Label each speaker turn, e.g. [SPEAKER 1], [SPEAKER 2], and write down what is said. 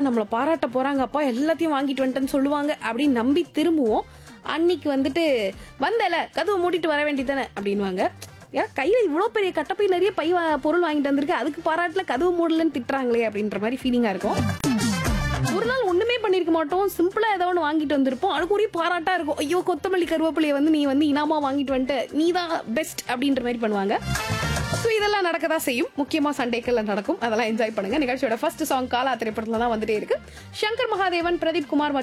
[SPEAKER 1] நம்மளை பாராட்ட போறாங்க அப்பா எல்லாத்தையும் வாங்கிட்டு வந்துட்டேன்னு சொல்லுவாங்க அப்படின்னு நம்பி திரும்புவோம் அன்னைக்கு வந்துட்டு வந்தல கதவை மூடிட்டு வர வேண்டியதானே அப்படின்வாங்க ஏன் கையில இவ்வளோ பெரிய கட்டப்பை நிறைய பை வா- பொருள் வாங்கிட்டு வந்திருக்கு அதுக்கு பாராட்டுல கதவு மூடலன்னு திட்டுறாங்களே அப்படின்ற மாதிரி ஃபீலிங்கா இருக்கும் ஒரு நாள் ஒண்ணுமே பண்ணிருக்க மாட்டோம் சிம்பிளா ஏதோ ஒன்று வாங்கிட்டு வந்திருப்போம் அதுக்கு ஒரே பாராட்டா இருக்கும் ஐயோ கொத்தமல்லி கருவேப்பிலையை வந்து நீ வந்து இனாமா வாங்கிட்டு வந்துட்டு நீ தான் பெஸ்ட் அப்படின்ற மாதிரி பண்ணுவாங்க ஸோ இதெல்லாம் நடக்க தான் செய்யும் முக்கியமா சண்டேக்கள்ல நடக்கும் அதெல்லாம் என்ஜாய் பண்ணுங்க நிகழ்ச்சியோட ஃபர்ஸ்ட் சாங் காலா திரைப்படத்துல தான் வந்துட்டே இருக்கு சங்கர் மகாதேவன் பிரதீப் குமார் மற்றும்